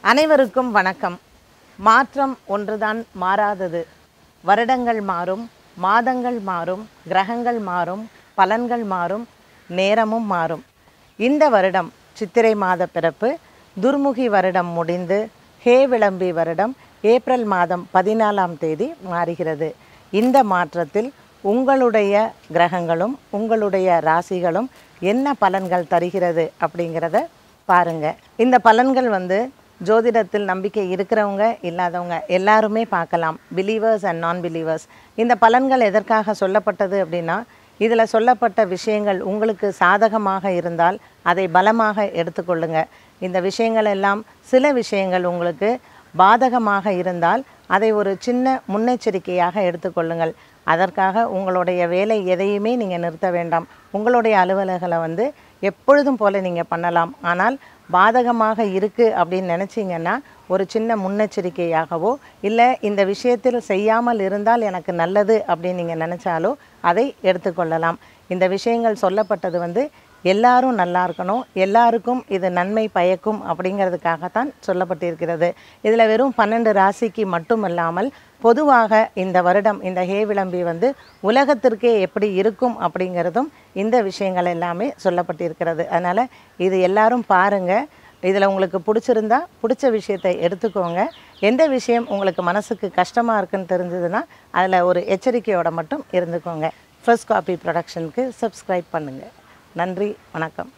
அனைவருக்கும் வணக்கம் மாற்றம் ஒன்றுதான் மாறாதது வருடங்கள் மாறும் மாதங்கள் மாறும் கிரகங்கள் மாறும் பலன்கள் மாறும் நேரமும் மாறும் இந்த வருடம் சித்திரை மாத பிறப்பு துர்முகி வருடம் முடிந்து ஹே விளம்பி வருடம் ஏப்ரல் மாதம் பதினாலாம் தேதி மாறுகிறது இந்த மாற்றத்தில் உங்களுடைய கிரகங்களும் உங்களுடைய ராசிகளும் என்ன பலன்கள் தருகிறது அப்படிங்கிறத பாருங்க இந்த பலன்கள் வந்து ஜோதிடத்தில் நம்பிக்கை இருக்கிறவங்க இல்லாதவங்க எல்லாருமே பார்க்கலாம் பிலீவர்ஸ் அண்ட் நான் பிலீவர்ஸ் இந்த பலன்கள் எதற்காக சொல்லப்பட்டது அப்படின்னா இதில் சொல்லப்பட்ட விஷயங்கள் உங்களுக்கு சாதகமாக இருந்தால் அதை பலமாக எடுத்துக்கொள்ளுங்க இந்த விஷயங்கள் எல்லாம் சில விஷயங்கள் உங்களுக்கு பாதகமாக இருந்தால் அதை ஒரு சின்ன முன்னெச்சரிக்கையாக எடுத்துக்கொள்ளுங்கள் அதற்காக உங்களுடைய வேலை எதையுமே நீங்கள் நிறுத்த வேண்டாம் உங்களுடைய அலுவலகளை வந்து எப்பொழுதும் போல நீங்கள் பண்ணலாம் ஆனால் பாதகமாக இருக்குது அப்படின்னு நினச்சிங்கன்னா ஒரு சின்ன முன்னெச்சரிக்கையாகவோ இல்லை இந்த விஷயத்தில் செய்யாமல் இருந்தால் எனக்கு நல்லது அப்படின்னு நீங்கள் நினச்சாலோ அதை எடுத்துக்கொள்ளலாம் இந்த விஷயங்கள் சொல்லப்பட்டது வந்து எல்லாரும் நல்லா இருக்கணும் எல்லாருக்கும் இது நன்மை பயக்கும் அப்படிங்கிறதுக்காகத்தான் சொல்லப்பட்டிருக்கிறது இதில் வெறும் பன்னெண்டு ராசிக்கு மட்டுமல்லாமல் பொதுவாக இந்த வருடம் இந்த ஹே விளம்பி வந்து உலகத்திற்கே எப்படி இருக்கும் அப்படிங்கிறதும் இந்த விஷயங்கள் எல்லாமே சொல்லப்பட்டிருக்கிறது அதனால் இது எல்லாரும் பாருங்கள் இதில் உங்களுக்கு பிடிச்சிருந்தா பிடிச்ச விஷயத்தை எடுத்துக்கோங்க எந்த விஷயம் உங்களுக்கு மனசுக்கு கஷ்டமாக இருக்குன்னு தெரிஞ்சதுன்னா அதில் ஒரு எச்சரிக்கையோட மட்டும் இருந்துக்கோங்க ஃபர்ஸ்ட் காப்பி ப்ரொடக்ஷனுக்கு சப்ஸ்கிரைப் பண்ணுங்கள் நன்றி வணக்கம்